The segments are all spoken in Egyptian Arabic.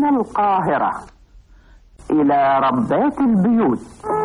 القاهرة إلى ربات البيوت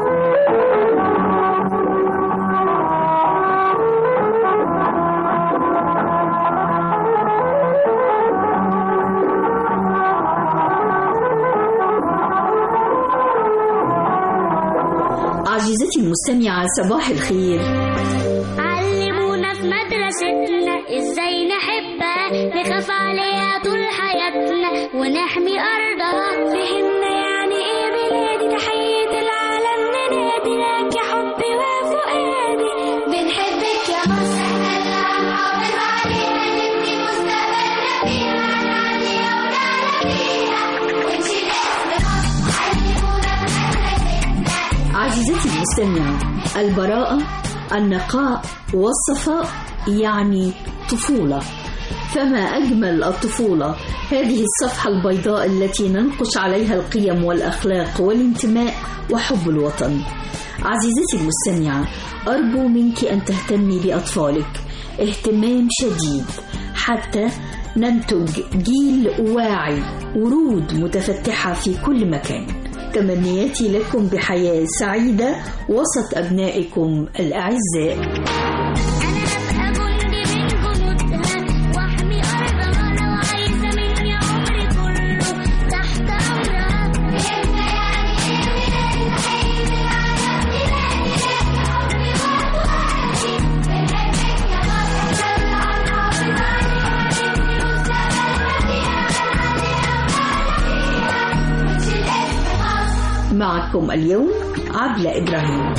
عزيزتي المستمعة صباح الخير علمونا في مدرستنا ازاي نحبها نخاف عليها طول حياتنا ونحمي ارضها فهمنا يعني ايه بلادي تحية العالم ننادي لك يا حبي وفؤادي بنحبك يا مصر احنا اللي هنحافظ عليها نبني مستقبلنا فيها نعلي اولادنا فيها ونشيل اسم مصر علمونا في مدرستنا عزيزتي المستمعة البراءة النقاء والصفاء يعني طفولة فما أجمل الطفولة هذه الصفحة البيضاء التي ننقش عليها القيم والأخلاق والانتماء وحب الوطن عزيزتي المستمعة أرجو منك أن تهتمي بأطفالك اهتمام شديد حتى ننتج جيل واعي ورود متفتحة في كل مكان تمنياتي لكم بحياة سعيدة وسط أبنائكم الأعزاء أنا أبقى جندي من جنودها وأحمي أرضها لو عايزة مني عمري كله تحت أمرها إحنا يعني إيه تحية العالم بلادي حبي وفؤادي بنحبك يا مصر يلا هنحافظ عليها نبني مستقبلنا فيها نعلي أولادنا فيها ونشيل اسم مصر معكم اليوم عبلة إبراهيم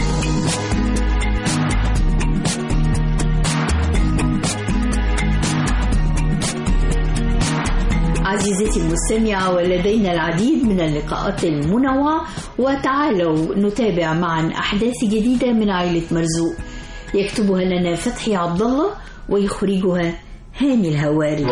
عزيزتي المستمعة ولدينا العديد من اللقاءات المنوعة وتعالوا نتابع معا أحداث جديدة من عائلة مرزوق يكتبها لنا فتحي عبد الله ويخرجها هاني الهواري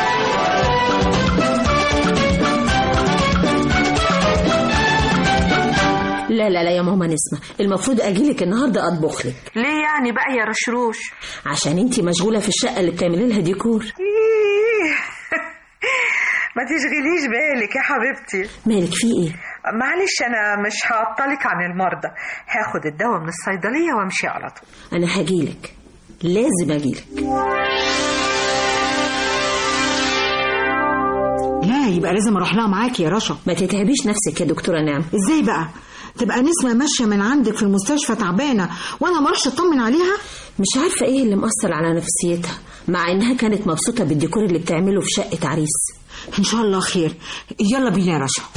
لا لا لا يا ماما نسمة المفروض اجيلك النهارده اطبخ لك ليه يعني بقى يا رشروش عشان انتي مشغولة في الشقة اللي بتعملي لها ديكور إيه. ما تشغليش بالك يا حبيبتي مالك في ايه معلش انا مش هعطلك عن المرضى هاخد الدواء من الصيدليه وامشي على طول انا هجيلك لازم اجيلك لا يبقى لازم اروح لها معاكي يا رشا ما تتعبيش نفسك يا دكتورة نعم ازاي بقى تبقى نسمة ماشية من عندك في المستشفى تعبانة وانا ما اروحش اطمن عليها مش عارفة ايه اللي مأثر على نفسيتها مع انها كانت مبسوطة بالديكور اللي بتعمله في شقة عريس ان شاء الله خير يلا بينا يا رشا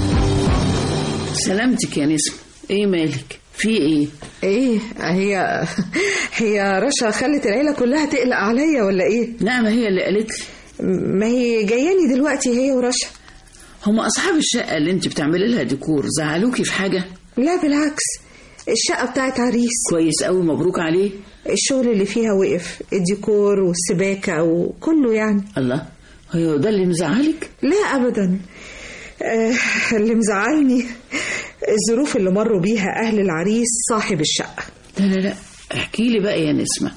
سلامتك يا نسمة ايه مالك في ايه ايه هي هي رشا خلت العيله كلها تقلق عليا ولا ايه نعمة هي اللي قالت لي ما هي جاياني دلوقتي هي ورشا هما اصحاب الشقة اللي انت بتعملي لها ديكور زعلوكي في حاجة لا بالعكس الشقه بتاعت عريس كويس قوي مبروك عليه الشغل اللي فيها وقف الديكور والسباكه وكله يعني الله هو ده اللي مزعلك لا ابدا آه اللي مزعلني الظروف اللي مروا بيها اهل العريس صاحب الشقه لا لا لا احكي لي بقى يا نسمة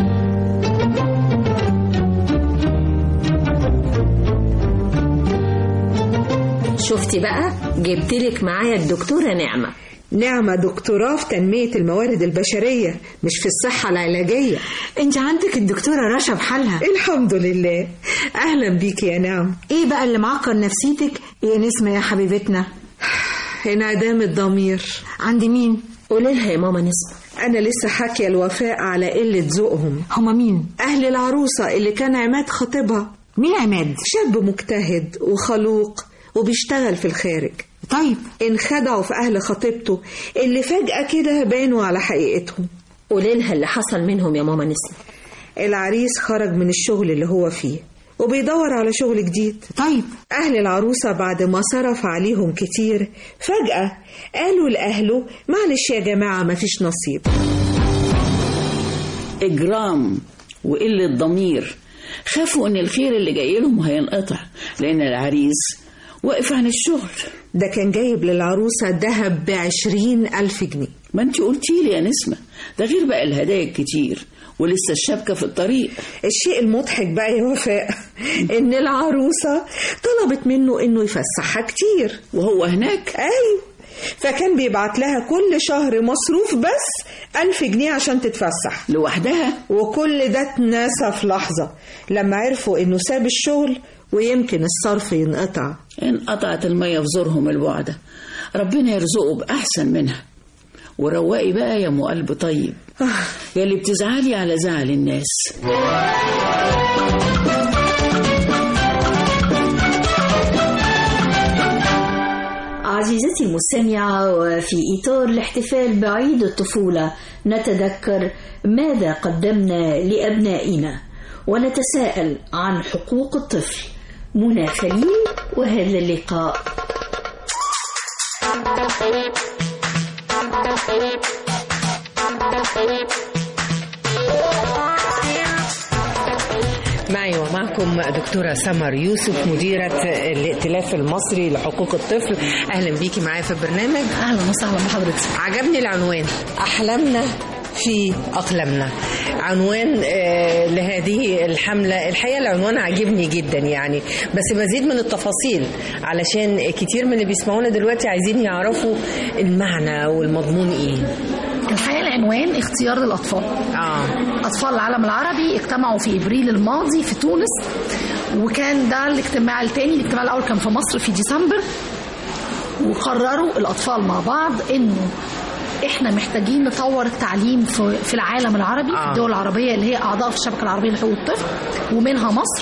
شفتي بقى جبتلك معايا الدكتورة نعمة نعمة دكتوراه في تنمية الموارد البشرية مش في الصحة العلاجية انت عندك الدكتورة رشا بحالها الحمد لله أهلا بيك يا نعم ايه بقى اللي معكر نفسيتك يا نسمة يا حبيبتنا انعدام الضمير عند مين قولي لها يا ماما نسمة أنا لسه حاكية الوفاء على قلة ذوقهم هما مين أهل العروسة اللي كان عماد خطيبها مين عماد شاب مجتهد وخلوق وبيشتغل في الخارج طيب انخدعوا في أهل خطيبته اللي فجأة كده بانوا على حقيقتهم قولي لها اللي حصل منهم يا ماما نسمة العريس خرج من الشغل اللي هو فيه وبيدور على شغل جديد طيب أهل العروسة بعد ما صرف عليهم كتير فجأة قالوا لأهله معلش يا جماعة مفيش نصيب اجرام وقلة ضمير خافوا ان الخير اللي جاي لهم هينقطع لان العريس واقف عن الشغل ده كان جايب للعروسة دهب بعشرين ألف جنيه ما انت قلتي لي يا نسمة ده غير بقى الهدايا الكتير ولسه الشبكة في الطريق الشيء المضحك بقى يا وفاء ان العروسة طلبت منه انه يفسحها كتير وهو هناك ايوه فكان بيبعت لها كل شهر مصروف بس ألف جنيه عشان تتفسح لوحدها وكل ده اتنسى في لحظة لما عرفوا انه ساب الشغل ويمكن الصرف ينقطع انقطعت المية في زورهم البعدة ربنا يرزقه بأحسن منها وروقي بقى يا ام قلب طيب يا اللي بتزعلي على زعل الناس عزيزتي المستمعة وفي إطار الاحتفال بعيد الطفولة نتذكر ماذا قدمنا لأبنائنا ونتساءل عن حقوق الطفل منى خليل وهذا اللقاء معي ومعكم دكتورة سمر يوسف مديرة الائتلاف المصري لحقوق الطفل أهلا بيكي معايا في البرنامج أهلا وسهلا بحضرتك عجبني العنوان أحلامنا في أقلامنا عنوان آه، لهذه الحملة الحقيقة العنوان عجبني جدا يعني بس مزيد من التفاصيل علشان كتير من اللي بيسمعونا دلوقتي عايزين يعرفوا المعنى والمضمون ايه الحقيقة العنوان اختيار للأطفال اه أطفال العالم العربي اجتمعوا في إبريل الماضي في تونس وكان ده الاجتماع الثاني الاجتماع الأول كان في مصر في ديسمبر وقرروا الأطفال مع بعض إنه احنا محتاجين نطور التعليم في في العالم العربي آه. في الدول العربيه اللي هي اعضاء في الشبكه العربيه لحقوق الطفل ومنها مصر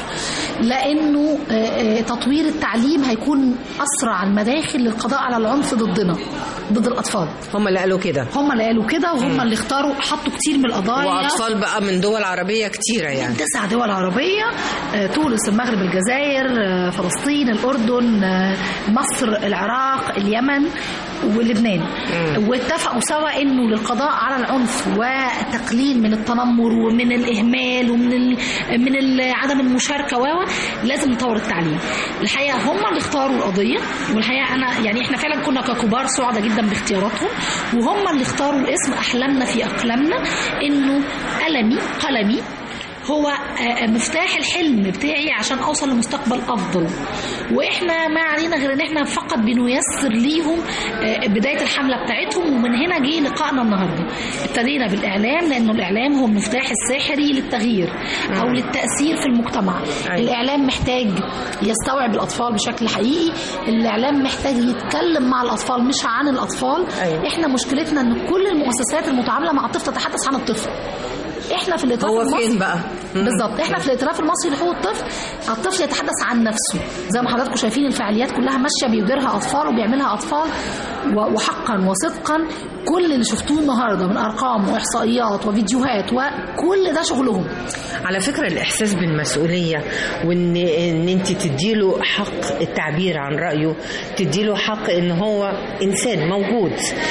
لانه آه، آه، تطوير التعليم هيكون اسرع المداخل للقضاء على العنف ضدنا ضد الاطفال هم اللي قالوا كده هم اللي قالوا كده وهم اللي اختاروا حطوا كتير من القضايا وأطفال بقى من دول عربية كتيرة يعني تسع دول عربية آه، تونس المغرب الجزائر آه، فلسطين الأردن آه، مصر العراق اليمن ولبنان واتفقوا سوا انه للقضاء على العنف وتقليل من التنمر ومن الاهمال ومن ال من ال عدم المشاركه و لازم نطور التعليم الحقيقه هم اللي اختاروا القضيه والحقيقه انا يعني احنا فعلا كنا ككبار سعداء جدا باختياراتهم وهم اللي اختاروا الاسم احلامنا في اقلامنا انه قلمي قلمي هو آه، مفتاح الحلم بتاعي عشان اوصل لمستقبل افضل واحنا ما علينا غير ان احنا فقط بنيسر ليهم آه، بدايه الحمله بتاعتهم ومن هنا جه لقائنا النهارده ابتدينا بالاعلام لانه الاعلام هو المفتاح الساحري للتغيير او للتاثير في المجتمع الاعلام محتاج يستوعب الاطفال بشكل حقيقي الاعلام محتاج يتكلم مع الاطفال مش عن الاطفال أيوة. احنا مشكلتنا ان كل المؤسسات المتعامله مع الطفل تتحدث عن الطفل احنا في الائتلاف هو المصري فين بقى؟ مم. بالظبط احنا في الائتلاف المصري لحقوق الطفل الطفل يتحدث عن نفسه زي ما حضراتكم شايفين الفعاليات كلها ماشيه بيديرها اطفال وبيعملها اطفال و- وحقا وصدقا كل اللي شفتوه النهارده من ارقام واحصائيات وفيديوهات وكل ده شغلهم على فكرة الإحساس بالمسؤولية وإن إن أنت تديله حق التعبير عن رأيه تديله حق إن هو إنسان موجود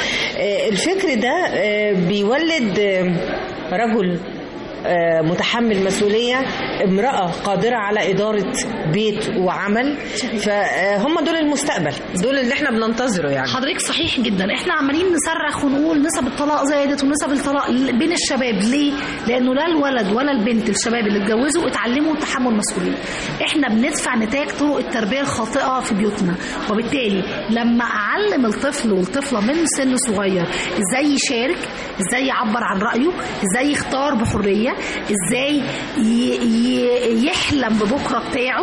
آه، الفكر ده آه، بيولد آه، رجل آه، متحمل مسؤولية امرأة قادرة على إدارة بيت وعمل فهم دول المستقبل دول اللي احنا بننتظره يعني حضرتك صحيح جدا احنا عمالين نصرخ ونقول نسب الطلاق زادت ونسب الطلاق بين الشباب ليه لانه لا الولد ولا البنت الشباب اللي اتجوزوا اتعلموا تحمل مسؤوليه احنا بندفع نتاج طرق التربيه الخاطئه في بيوتنا وبالتالي لما اعلم الطفل والطفله من سن صغير ازاي يشارك ازاي يعبر عن رايه ازاي يختار بحريه ازاي ي- ي- يحلم ببكره بتاعه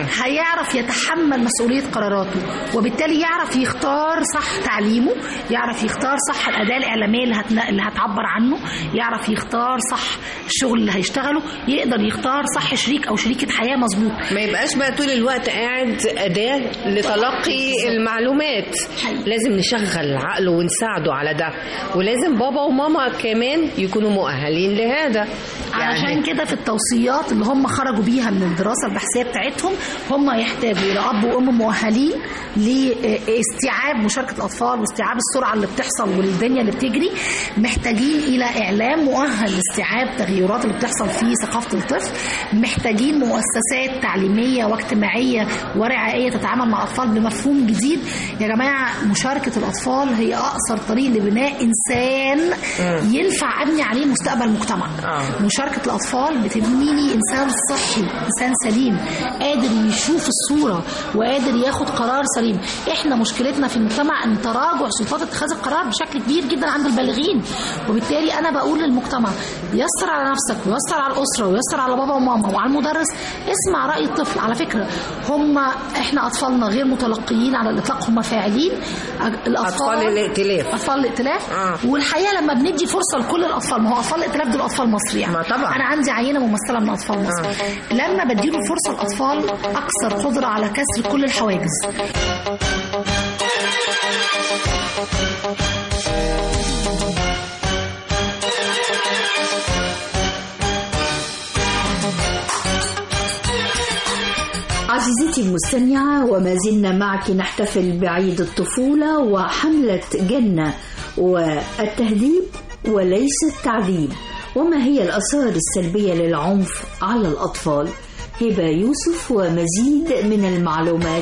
هيعرف يتحمل مسؤوليه قراراته وبالتالي يعرف يختار صح تعليمه يعرف يختار صح الاداه الاعلاميه اللي, هتنا... اللي هتعبر عنه يعرف يختار صح الشغل اللي هيشتغله يقدر يختار صح شريك او شريكه حياه مظبوط ما يبقاش بقى طول الوقت قاعد أداة لتلقي المعلومات لازم نشغل عقله ونساعده على ده ولازم بابا وماما كمان يكونوا مؤهلين لهذا علشان كده في التوصيات اللي هم خرجوا بيها من الدراسه البحثيه بتاعتهم هم يحتاجوا الى اب وام مؤهلين لاستيعاب مشاركه الاطفال واستيعاب السرعه اللي بتحصل والدنيا اللي بتجري محتاجين الى اعلام مؤهل لاستيعاب التغيرات اللي بتحصل في ثقافه الطفل محتاجين مؤسسات تعليميه واجتماعيه ورعايه تتعامل مع الاطفال بمفهوم جديد يا جماعه مشاركه الاطفال هي اقصر طريق لبناء انسان ينفع ابني عليه مستقبل مجتمع مشاركه الاطفال بتبني لي انسان صحي انسان سليم قادر يشوف الصوره وقادر ياخد قرار سليم احنا مشكلتنا في المجتمع ان تراجع سلطات اتخاذ القرار بشكل كبير جدا عند البالغين وبالتالي انا بقول للمجتمع يسر على نفسك ويسر على الاسره ويسر على بابا وماما وعلى المدرس اسمع راي الطفل على فكره هم احنا اطفالنا غير متلقيين على الاطلاق هم فاعلين الاطفال أطفال الائتلاف. اطفال الائتلاف آه. والحقيقه لما بندي فرصه لكل الاطفال ما هو اطفال الائتلاف دول اطفال مصر يعني ما طبعا. انا عندي عينه ممثله من اطفال مصر آه. لما بديله فرصه الاطفال اكثر قدره على كسر كل الحواجز عزيزتي المستمعة وما زلنا معك نحتفل بعيد الطفولة وحملة جنة والتهذيب وليس التعذيب وما هي الآثار السلبية للعنف على الأطفال هبة يوسف ومزيد من المعلومات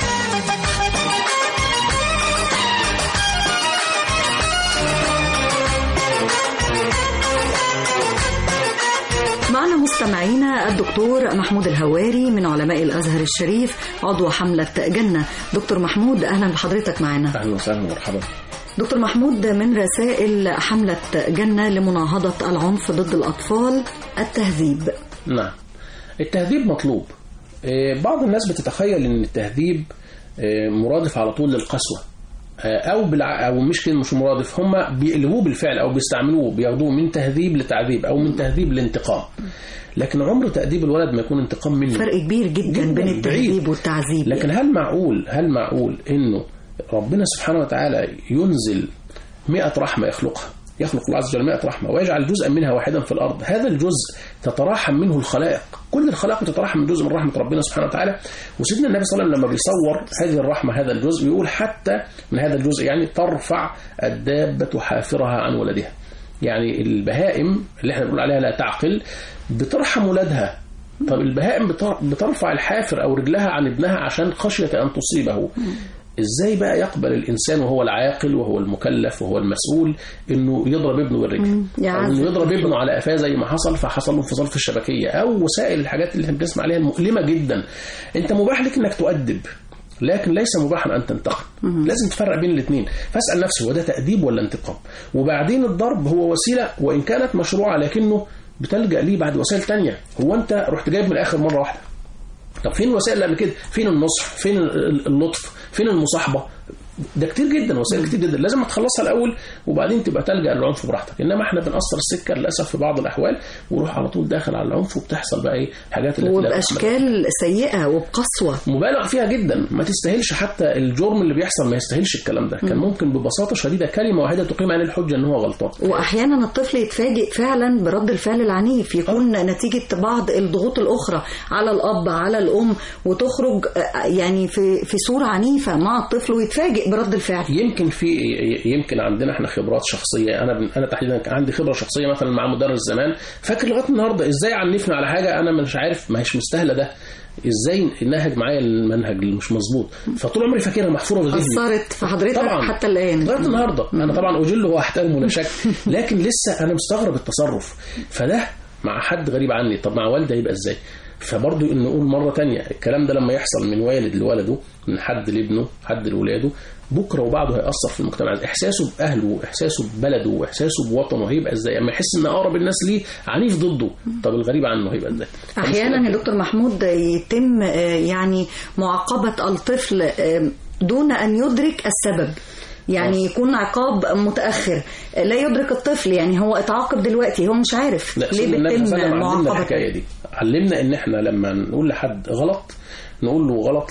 معنا مستمعينا الدكتور محمود الهواري من علماء الازهر الشريف عضو حمله جنه دكتور محمود اهلا بحضرتك معنا اهلا وسهلا ومرحبا دكتور محمود من رسائل حمله جنه لمناهضه العنف ضد الاطفال التهذيب نعم التهذيب مطلوب آه، بعض الناس بتتخيل ان التهذيب آه، مرادف على طول للقسوه آه، او بالع... او مش كده مش مرادف هم بيقلبوه بالفعل او بيستعملوه بياخدوه من تهذيب لتعذيب او من تهذيب لانتقام لكن عمر تأديب الولد ما يكون انتقام منه فرق كبير جدا بين التهذيب والتعذيب لكن هل معقول هل معقول انه ربنا سبحانه وتعالى ينزل مئة رحمة يخلقها يخلق الله عز وجل 100 رحمة ويجعل جزءا منها واحدا في الأرض هذا الجزء تتراحم منه الخلائق كل الخلائق تتراحم من جزء من رحمة ربنا سبحانه وتعالى وسيدنا النبي صلى الله عليه وسلم لما بيصور هذه الرحمة هذا الجزء بيقول حتى من هذا الجزء يعني ترفع الدابة حافرها عن ولدها يعني البهائم اللي احنا بنقول عليها لا تعقل بترحم ولادها طب البهائم بتر- بترفع الحافر او رجلها عن ابنها عشان خشيه ان تصيبه ازاي بقى يقبل الانسان وهو العاقل وهو المكلف وهو المسؤول انه يضرب ابنه بالرجل او يعذب. انه يضرب ابنه على قفاه زي ما حصل فحصل له انفصال في الشبكيه او وسائل الحاجات اللي احنا بنسمع عليها المؤلمه جدا انت مباح لك انك تؤدب لكن ليس مباحا ان تنتقم لازم تفرق بين الاثنين فاسال نفسي هو ده تاديب ولا انتقام وبعدين الضرب هو وسيله وان كانت مشروعه لكنه بتلجا ليه بعد وسائل تانية هو انت رحت جايب من الاخر مره واحده طب فين الوسائل اللي قبل كده فين النصح فين ال- اللطف فين المصاحبه ده كتير جدا وسائل كتير جدا لازم تخلصها الاول وبعدين تبقى تلجا للعنف براحتك انما احنا بنقصر السكه للاسف في بعض الاحوال وروح على طول داخل على العنف وبتحصل بقى ايه حاجات اللي لا تحمل. وباشكال سيئه وبقسوه مبالغ فيها جدا ما تستاهلش حتى الجرم اللي بيحصل ما يستاهلش الكلام ده كان ممكن ببساطه شديده كلمه واحده تقيم عليه الحجه ان هو غلطان واحيانا الطفل يتفاجئ فعلا برد الفعل العنيف يكون نتيجه بعض الضغوط الاخرى على الاب على الام وتخرج آه، يعني في في صوره عنيفه مع الطفل ويتفاجئ برد الفعل يمكن في يمكن عندنا احنا خبرات شخصيه انا انا تحديدا كان عندي خبره شخصيه مثلا مع مدرس زمان فاكر لغايه النهارده ازاي عنفني على حاجه انا مش عارف ما هيش مستاهله ده ازاي نهج معايا المنهج اللي مش مظبوط فطول عمري فاكرها محفوره في ذهني اثرت في حضرتك طبعا حتى الان لغايه النهارده انا طبعا اجله واحترمه لا شك لكن لسه انا مستغرب التصرف فده مع حد غريب عني طب مع والده يبقى ازاي فبرضه ان نقول مره تانية الكلام ده لما يحصل من والد لولده من حد لابنه حد لولاده بكره وبعده هيأثر في المجتمع احساسه باهله واحساسه ببلده واحساسه بوطنه هيبقى ازاي اما يحس ان اقرب الناس ليه عنيف ضده طب الغريب عنه هيبقى ازاي احيانا يا دكتور محمود يتم آه، يعني معاقبه الطفل آه، دون ان يدرك السبب يعني يكون عقاب متاخر لا يدرك الطفل يعني هو اتعاقب دلوقتي هو مش عارف لا ليه سيدنا النبي بتتم صلى الله عليه وسلم علمنا معاقبته الحكايه دي علمنا ان احنا لما نقول لحد غلط نقول له غلط ليه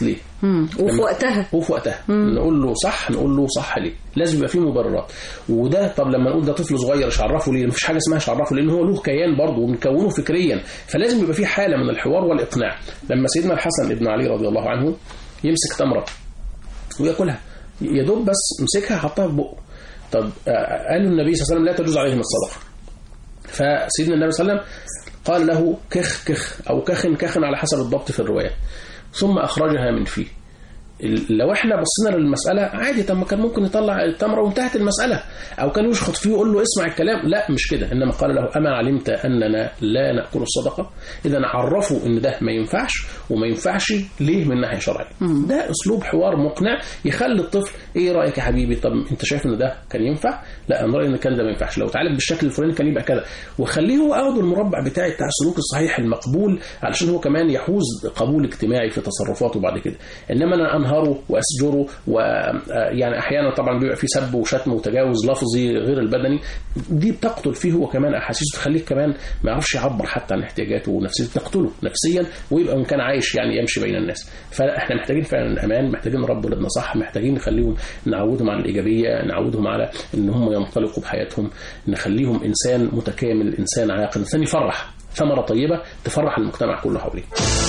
وفي لما- وقتها وفي وقتها نقول له صح نقول له صح ليه لازم يبقى فيه مبررات وده طب لما نقول ده طفل صغير مش عرفه ليه مفيش حاجه اسمها مش عرفه لان هو له كيان برضه ومكونه فكريا فلازم يبقى فيه حاله من الحوار والاقناع لما سيدنا الحسن ابن علي رضي الله عنه يمسك تمره وياكلها يا دوب بس مسكها حطها في بقه طب آه، قالوا النبي صلى الله عليه وسلم لا تجوز عليهم الصدقه فسيدنا النبي صلى الله عليه وسلم قال له كخ كخ او كخ كخ على حسب الضبط في الروايه ثم اخرجها من فيه ال- لو احنا بصينا للمسألة عادي طب ما كان ممكن يطلع التمرة وانتهت المسألة أو كان يشخط فيه ويقول له اسمع الكلام لا مش كده إنما قال له أما علمت أننا لا نأكل الصدقة إذا عرفوا إن ده ما ينفعش وما ينفعش ليه من ناحية شرعية ده أسلوب حوار مقنع يخلي الطفل إيه رأيك يا حبيبي طب أنت شايف إن ده كان ينفع لا أنا رأيي إن كان ده ما ينفعش لو اتعالج بالشكل الفلاني كان يبقى كذا وخليه هو أخد المربع بتاعي بتاع السلوك الصحيح المقبول علشان هو كمان يحوز قبول اجتماعي في تصرفاته بعد كده انما انا انهره واسجره ويعني احيانا طبعا بيبقى في سب وشتم وتجاوز لفظي غير البدني دي بتقتل فيه هو كمان احاسيسه تخليه كمان ما يعرفش يعبر حتى عن احتياجاته ونفسيته تقتله نفسيا ويبقى ان كان عايش يعني يمشي بين الناس فاحنا محتاجين فعلا الامان محتاجين نربي ولادنا صح محتاجين نخليهم نعودهم على الايجابيه نعودهم على ان هم ينطلقوا بحياتهم نخليهم انسان متكامل انسان عاقل انسان يفرح ثمره طيبه تفرح المجتمع كله حواليه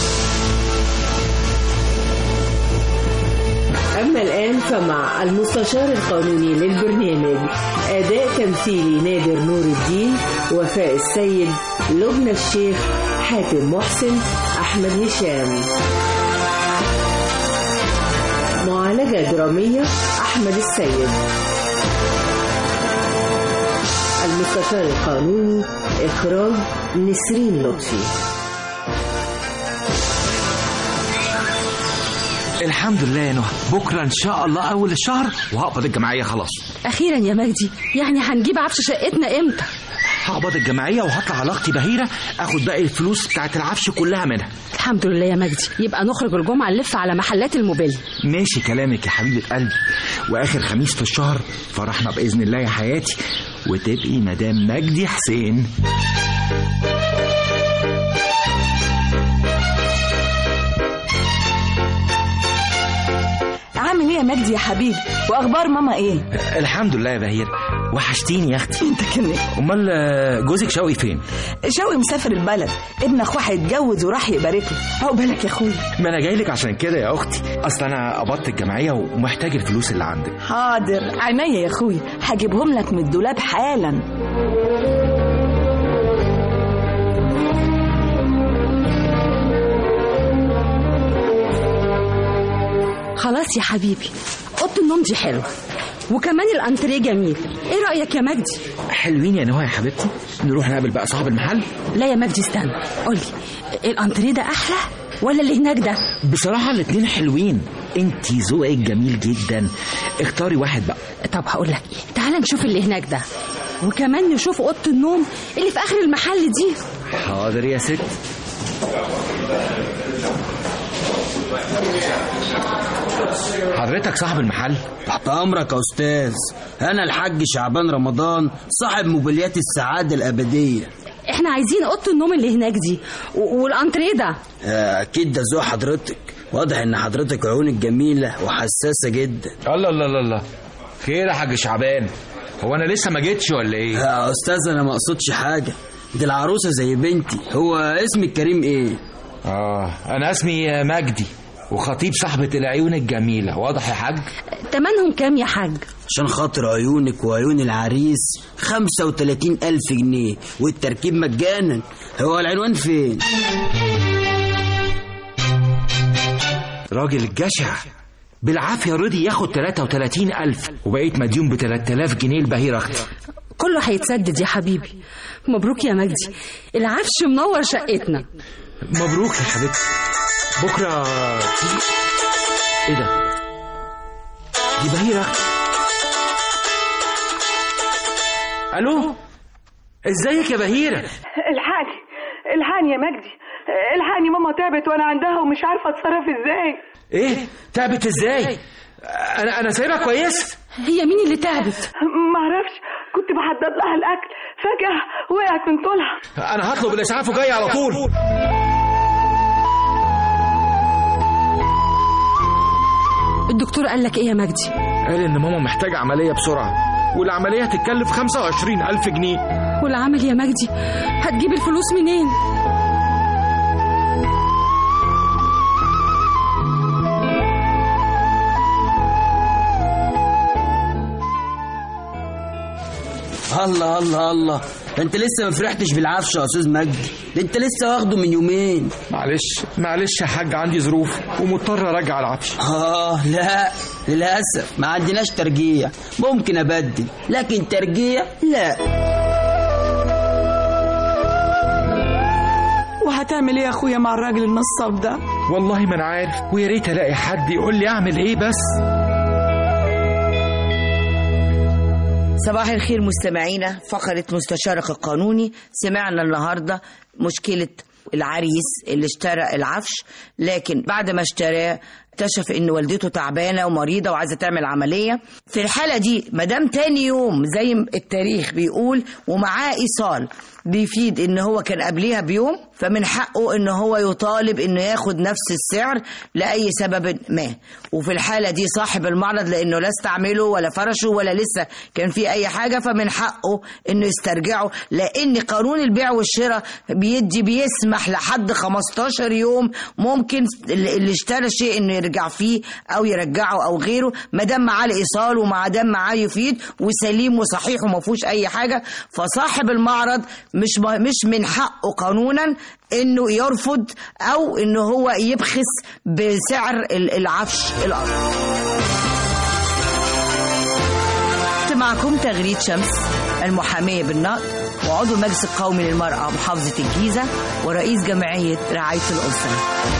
أما الآن فمع المستشار القانوني للبرنامج أداء تمثيلي نادر نور الدين وفاء السيد لبنى الشيخ حاتم محسن أحمد هشام معالجة درامية أحمد السيد المستشار القانوني إخراج نسرين لطفي الحمد لله يا نهى بكره ان شاء الله اول الشهر وهقبض الجمعيه خلاص اخيرا يا مجدي يعني هنجيب عفش شقتنا امتى هقبض الجمعيه وهطلع علاقتي بهيره اخد باقي الفلوس بتاعت العفش كلها منها الحمد لله يا مجدي يبقى نخرج الجمعه نلف على محلات الموبيل ماشي كلامك يا حبيبه قلبي واخر خميس في الشهر فرحنا باذن الله يا حياتي وتبقي مدام مجدي حسين عامل ايه يا مجدي يا حبيبي واخبار ماما ايه الحمد لله يا بهير وحشتيني يا اختي انت كمان امال آه، جوزك شوقي فين شوقي مسافر البلد ابن اخوه هيتجوز وراح يبارك له عقبالك يا اخويا ما انا جاي لك عشان كده يا اختي اصل انا قبضت الجمعيه ومحتاج الفلوس اللي عندك حاضر عينيا يا اخويا هجيبهم لك من الدولاب حالا خلاص يا حبيبي اوضه النوم دي حلوه وكمان الانتريه جميل ايه رايك يا مجدي حلوين يا نهى يا حبيبتي نروح نقابل بقى صاحب المحل لا يا مجدي استنى قولي الانتريه ده احلى ولا اللي هناك ده بصراحه الاتنين حلوين انتي ذوقك جميل جدا اختاري واحد بقى طب هقول لك ايه تعال نشوف اللي هناك ده وكمان نشوف اوضه النوم اللي في اخر المحل دي حاضر يا ست حضرتك صاحب المحل تحت امرك يا استاذ انا الحاج شعبان رمضان صاحب موبيليات السعاده الابديه احنا عايزين اوضه النوم اللي هناك دي و- والانتريه ده آه، اكيد ده ذوق حضرتك واضح ان حضرتك عيونك جميله وحساسه جدا الله الله الله الله خير يا حاج شعبان هو انا لسه ما جيتش ولا ايه يا استاذ انا ما اقصدش حاجه دي العروسه زي بنتي هو اسمك كريم ايه اه انا اسمي مجدي وخطيب صاحبة العيون الجميلة واضح يا حاج تمنهم كام يا حاج عشان خاطر عيونك وعيون العريس 35 ألف جنيه والتركيب مجانا هو العنوان فين؟ راجل جشع بالعافية رضي ياخد 33 ألف وبقيت مديون ب 3000 جنيه البهير أختي كله هيتسدد يا حبيبي مبروك يا مجدي العفش منور شقتنا مبروك يا حبيبتي بكرة تيجي ايه ده دي بهير أختي الو ازيك يا بهيرة الحقني الحقني يا مجدي الحقني ماما تعبت وانا عندها ومش عارفه اتصرف ازاي ايه تعبت ازاي انا انا سايبها كويس هي مين اللي تعبت معرفش كنت بحضر لها الاكل فجاه وقعت من طولها انا هطلب الاسعاف وجاي على طول الدكتور قال لك ايه يا مجدي قال ان ماما محتاجه عمليه بسرعه والعمليه هتتكلف 25 الف جنيه والعمل يا مجدي هتجيب الفلوس منين الله الله الله ده انت لسه ما فرحتش بالعفش يا استاذ مجدي ده انت لسه واخده من يومين معلش معلش يا حاج عندي ظروف ومضطر ارجع العفش اه لا للاسف ما عندناش ترجيع ممكن ابدل لكن ترجيع لا وهتعمل ايه يا اخويا مع الراجل النصاب ده والله ما انا عارف ويا ريت الاقي حد يقول لي اعمل ايه بس صباح الخير مستمعينا فقرة مستشارك القانوني سمعنا النهاردة مشكلة العريس اللي اشترى العفش لكن بعد ما اشتراه اكتشف ان والدته تعبانه ومريضه وعايزه تعمل عمليه في الحاله دي مدام تاني يوم زي التاريخ بيقول ومعاه ايصال بيفيد ان هو كان قبليها بيوم فمن حقه ان هو يطالب انه ياخد نفس السعر لاي سبب ما وفي الحاله دي صاحب المعرض لانه لا استعمله ولا فرشه ولا لسه كان في اي حاجه فمن حقه انه يسترجعه لان قانون البيع والشراء بيدي بيسمح لحد 15 يوم ممكن اللي اشترى شيء انه يرجع فيه او يرجعه او غيره ما دام معاه الايصال وما دام معاه يفيد وسليم وصحيح وما فيهوش اي حاجه فصاحب المعرض مش مش من حقه قانونا انه يرفض او انه هو يبخس بسعر العفش الارض معكم تغريد شمس المحامية بالنقد وعضو المجلس القومي للمرأة محافظة الجيزة ورئيس جمعية رعاية الأسرة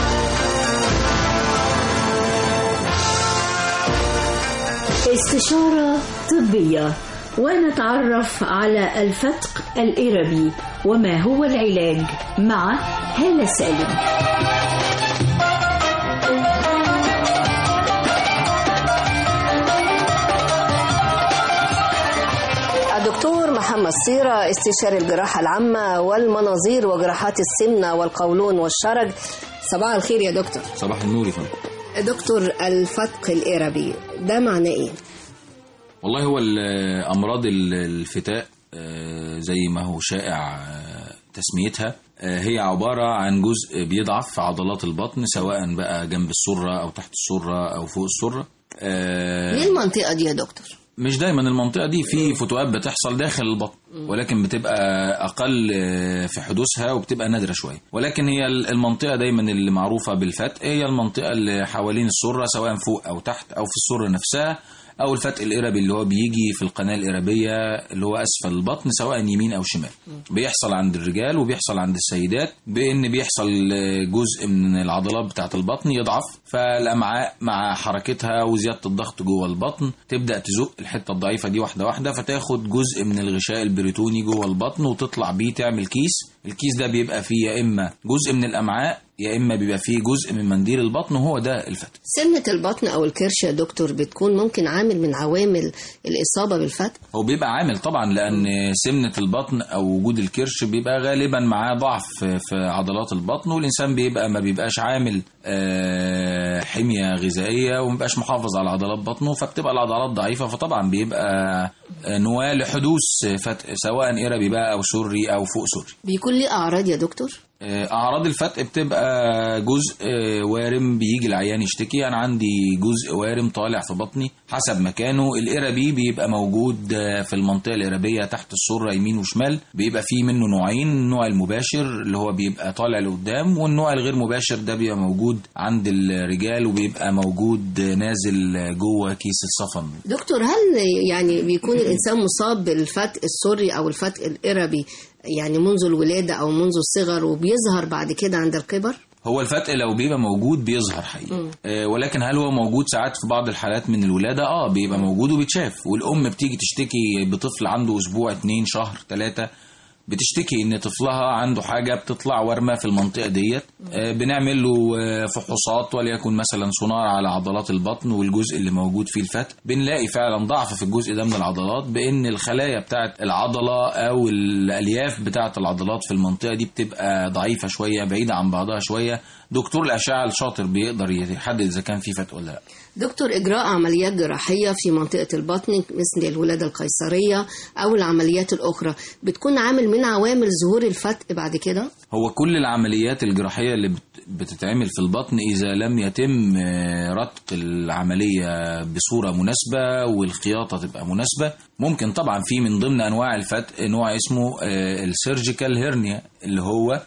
استشارة طبية ونتعرف على الفتق الإربي وما هو العلاج مع هالة سالم الدكتور محمد صيرة استشاري الجراحة العامة والمناظير وجراحات السمنة والقولون والشرج صباح الخير يا دكتور صباح النور يا فندم دكتور الفتق الإربي ده معناه إيه؟ والله هو أمراض الفتاء زي ما هو شائع تسميتها هي عبارة عن جزء بيضعف في عضلات البطن سواء بقى جنب السرة أو تحت السرة أو فوق السرة ليه المنطقة دي يا دكتور؟ مش دايما المنطقة دي في فتوات بتحصل داخل البطن ولكن بتبقى أقل في حدوثها وبتبقى نادرة شوية ولكن هي المنطقة دايما اللي معروفة بالفتق هي المنطقة اللي حوالين السرة سواء فوق أو تحت أو في السرة نفسها او الفتق الاربي اللي هو بيجي في القناه الاربيه اللي هو اسفل البطن سواء يمين او شمال بيحصل عند الرجال وبيحصل عند السيدات بان بيحصل جزء من العضلات بتاعه البطن يضعف فالامعاء مع حركتها وزياده الضغط جوه البطن تبدا تزق الحته الضعيفه دي واحده واحده فتاخد جزء من الغشاء البريتوني جوه البطن وتطلع بيه تعمل كيس الكيس ده بيبقى فيه يا اما جزء من الامعاء يا اما بيبقى فيه جزء من منديل البطن وهو ده الفتق سمنة البطن او الكرش يا دكتور بتكون ممكن عامل من عوامل الاصابة بالفتق هو بيبقى عامل طبعا لان سمنة البطن او وجود الكرش بيبقى غالبا معاه ضعف في عضلات البطن والانسان بيبقى ما بيبقاش عامل حمية غذائية وما بيبقاش محافظ على عضلات بطنه فبتبقى العضلات ضعيفة فطبعا بيبقى نواة لحدوث فتق سواء إربي بقى أو سري أو فوق سري بيكون ليه أعراض يا دكتور؟ أعراض الفتق بتبقى جزء وارم بيجي العيان يشتكي أنا عندي جزء وارم طالع في بطني حسب مكانه الإربي بيبقى موجود في المنطقة الإربية تحت السرة يمين وشمال بيبقى فيه منه نوعين النوع المباشر اللي هو بيبقى طالع لقدام والنوع الغير مباشر ده بيبقى موجود عند الرجال وبيبقى موجود نازل جوه كيس الصفن دكتور هل يعني بيكون الإنسان مصاب بالفتق السري أو الفتق الإربي يعني منذ الولادة أو منذ الصغر وبيظهر بعد كده عند الكبر؟ هو الفتق لو بيبقى موجود بيظهر حقيقي آه ولكن هل هو موجود ساعات في بعض الحالات من الولادة اه بيبقى موجود وبيتشاف والأم بتيجي تشتكي بطفل عنده أسبوع اتنين شهر ثلاثة بتشتكي ان طفلها عنده حاجه بتطلع ورمه في المنطقه ديت آه بنعمل له آه فحوصات وليكن مثلا سونار على عضلات البطن والجزء اللي موجود فيه الفتق بنلاقي فعلا ضعف في الجزء ده من العضلات بان الخلايا بتاعه العضله او الالياف بتاعه العضلات في المنطقه دي بتبقى ضعيفه شويه بعيده عن بعضها شويه دكتور الاشعه الشاطر بيقدر يحدد اذا كان في فتق ولا لا دكتور إجراء عمليات جراحية في منطقة البطن مثل الولادة القيصرية أو العمليات الأخرى بتكون عامل من عوامل ظهور الفتق بعد كده هو كل العمليات الجراحيه اللي بت- بتتعمل في البطن اذا لم يتم آه، رتق العمليه بصوره مناسبه والخياطه تبقى مناسبه ممكن طبعا في من ضمن انواع الفتق نوع اسمه السيرجيكال هيرنيا اللي هو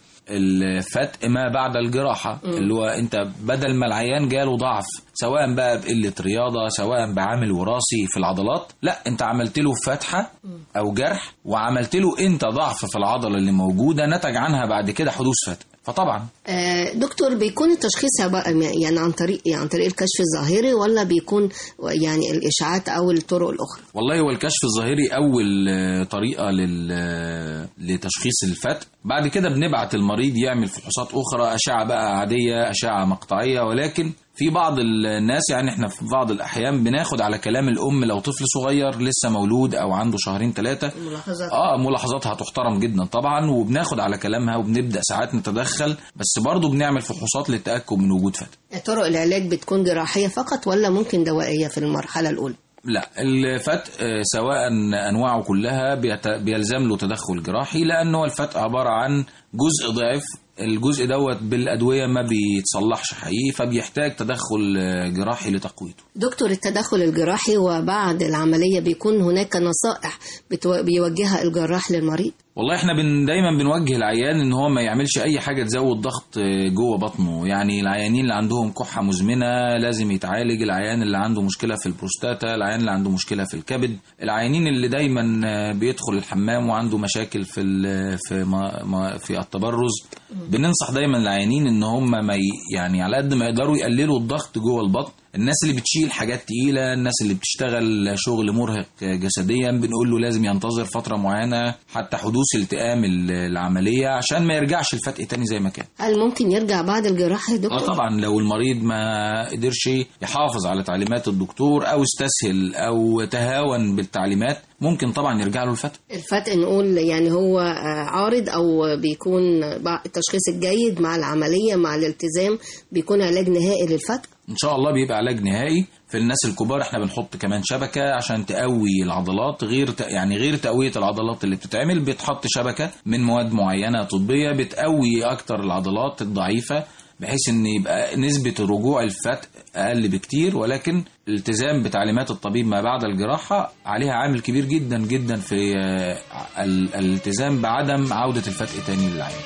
الفتق ما بعد الجراحة مم. اللي هو انت بدل ما العيان جاله ضعف سواء بقى بقلة رياضة سواء بعامل وراثي في العضلات لا انت عملت له فتحة او جرح وعملت له انت ضعف في العضلة اللي موجودة نتج عنها بعد كده حدوث فتق فطبعا آه، دكتور بيكون التشخيص بقى يعني عن طريق يعني عن طريق الكشف الظاهري ولا بيكون يعني الإشاعات أو الطرق الأخرى والله هو الكشف الظاهري اول آه، طريقه لل آه، لتشخيص الفتق بعد كده بنبعت المريض يعمل فحوصات اخرى اشعه بقى عاديه اشعه مقطعيه ولكن في بعض الناس يعني احنا في بعض الاحيان بناخد على كلام الام لو طفل صغير لسه مولود او عنده شهرين ثلاثه ملاحظات اه ملاحظاتها تحترم جدا طبعا وبناخد على كلامها وبنبدا ساعات نتدخل بس برضه بنعمل فحوصات للتاكد من وجود فتق طرق العلاج بتكون جراحية فقط ولا ممكن دوائية في المرحلة الأولى لا الفتق آه، سواء انواعه كلها بيت- بيلزم له تدخل جراحي لانه الفتق عباره عن جزء ضعف الجزء دوت بالادويه ما بيتصلحش حقيقي فبيحتاج تدخل آه، جراحي لتقويته دكتور التدخل الجراحي وبعد العملية بيكون هناك نصائح بتو- بيوجهها الجراح للمريض والله احنا بن دايما بنوجه العيان ان هو ما يعملش اي حاجه تزود ضغط آه، جوه بطنه يعني العيانين اللي عندهم كحه مزمنه لازم يتعالج العيان اللي عنده مشكله في البروستاتا العيان اللي عنده مشكله في الكبد العيانين اللي دايما آه، بيدخل الحمام وعنده مشاكل في ال- في ما ما في التبرز بننصح دايما العيانين ان هم ما ي- يعني على قد ما يقدروا يقللوا الضغط جوه البطن الناس اللي بتشيل حاجات تقيلة الناس اللي بتشتغل شغل مرهق جسديا بنقول له لازم ينتظر فترة معينة حتى حدوث التئام ال- العملية عشان ما يرجعش الفتق تاني زي ما كان هل ممكن يرجع بعد الجراحة يا اه دكتور؟ طبعا لو المريض ما قدرش يحافظ على تعليمات الدكتور او استسهل او تهاون بالتعليمات ممكن طبعا يرجع له الفتق الفتق نقول يعني هو آه، عارض أو بيكون بع- التشخيص الجيد مع العملية مع الالتزام بيكون علاج نهائي للفتق ان شاء الله بيبقى علاج نهائي في الناس الكبار احنا بنحط كمان شبكه عشان تقوي العضلات غير ت... يعني غير تقويه العضلات اللي بتتعمل بيتحط شبكه من مواد معينه طبيه بتقوي اكتر العضلات الضعيفه بحيث ان يبقى نسبه رجوع الفتق اقل بكتير ولكن الالتزام بتعليمات الطبيب ما بعد الجراحه عليها عامل كبير جدا جدا في آه، ال- الالتزام بعدم عوده الفتق تاني للعين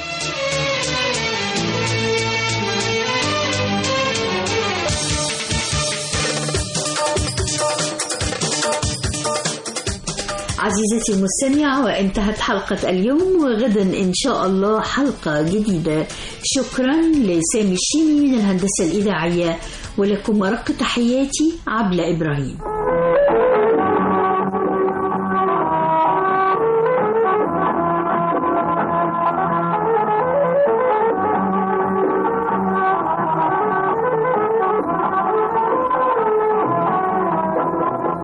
عزيزتي المستمعة وانتهت حلقة اليوم وغدا إن شاء الله حلقة جديدة شكرا لسامي الشيمي من الهندسة الإذاعية ولكم أرق تحياتي عبلة إبراهيم